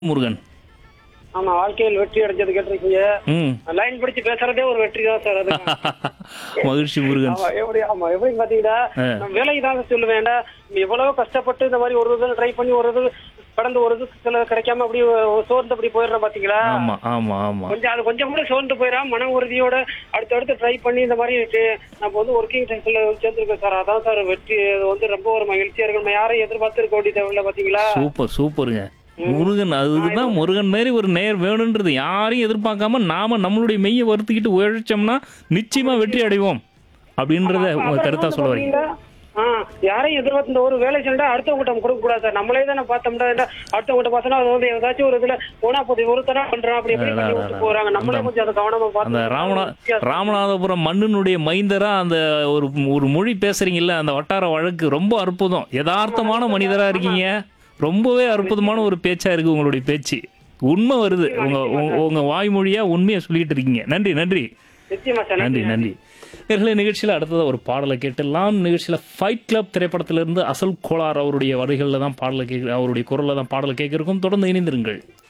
முருகன் ஆமா வாழ்க்கையில் வெற்றி அடைஞ்சது கேட்டிருக்கீங்க ம் லைன் பிடிச்சு பேசுறதே ஒரு வெற்றி தான் சார் அது மகிழ்ச்சி முருகன் ஆமா எப்படி ஆமா எப்படி பாத்தீங்கன்னா ஆ. நான் வேலைக்கு தான் சொல்லுவேன் ஏன்டா, எவ்வளவு கஷ்டப்பட்டு இந்த மாதிரி ஒரு இது ட்ரை பண்ணி ஒரு இது கடந்து ஒரு இது சில கிடைக்காம அப்படி சோர்ந்து அப்படி போயிடுறோம் பாத்தீங்களா ஆமா ஆமா ஆமா கொஞ்சம் அது கொஞ்சம் கூட சோர்ந்து போயிடாம மன உறுதியோட அடுத்து அடுத்து ட்ரை பண்ணி இந்த மாதிரி டே- நம்ம வந்து ஒர்க்கிங் டெஸ்ட்ல சேர்ந்துருக்கோம் சார் அதான் சார் வெற்றி அது வந்து ரொம்ப ஒரு மகிழ்ச்சியா இருக்கு நம்ம யாரையும் எதிர்பார்த்து இருக்க வேண்டிய தேவையில்ல பாத்தீங்களா சூப்பர் சூப்பருங்க முருகன் அதுதான் முருகன் மாதிரி ஒரு நேர் வேணுன்றது யாரையும் எதிர்பார்க்காம நாம நம்மளுடைய மெய்யை வருத்திக்கிட்டு உழைச்சோம்னா நிச்சயமா வெற்றி அடைவோம் அப்படின்றத உங்க கருத்தா சொல்ல வரீங்க ஆ, யாரையும் எதிர்பார்த்து இந்த ஒரு வேலை செஞ்சா அடுத்தவங்கிட்ட நம்ம கொடுக்க கூடாது சார் நம்மளே தானே பார்த்தோம்னா என்ன, அடுத்தவங்கிட்ட பார்த்தோம்னா அது வந்து ஏதாச்சும் ஒரு இதுல போனா போது ஒரு தடவை பண்றான் அப்படி எப்படி பண்ணி விட்டு போறாங்க நம்மளே கொஞ்சம் அதை கவனமா அந்த பார்த்து ராமநா ராமநாதபுரம் மண்ணினுடைய மைந்தரா அந்த ஒரு ஒரு மொழி பேசுறீங்கல்ல அந்த வட்டார வழக்கு ரொம்ப அற்புதம் யதார்த்தமான மனிதரா இருக்கீங்க ரொம்பவே அற்புதமான ஒரு பேச்சா இருக்கு உங்களுடைய பேச்சு உண்மை வருது உங்க உங்க- உங்க வாய்மொழியா உண்மையை சொல்லிட்டு இருக்கீங்க நன்றி நன்றி நிச்சயமா சார் நன்றி நன்றி நேர்களை நிகழ்ச்சியில் அடுத்தது ஒரு பாடலை கேட்டுடலாம் நிகழ்ச்சியில் ஃபைட் கிளப் திரைப்படத்திலிருந்து அசல் கோளார் அவருடைய வரிகளில் தான் பாடலை கேட்க அவருடைய குரலில் தான் பாடலை கேட்க இருக்கும் தொடர்ந்து இணைந்திருங்கள்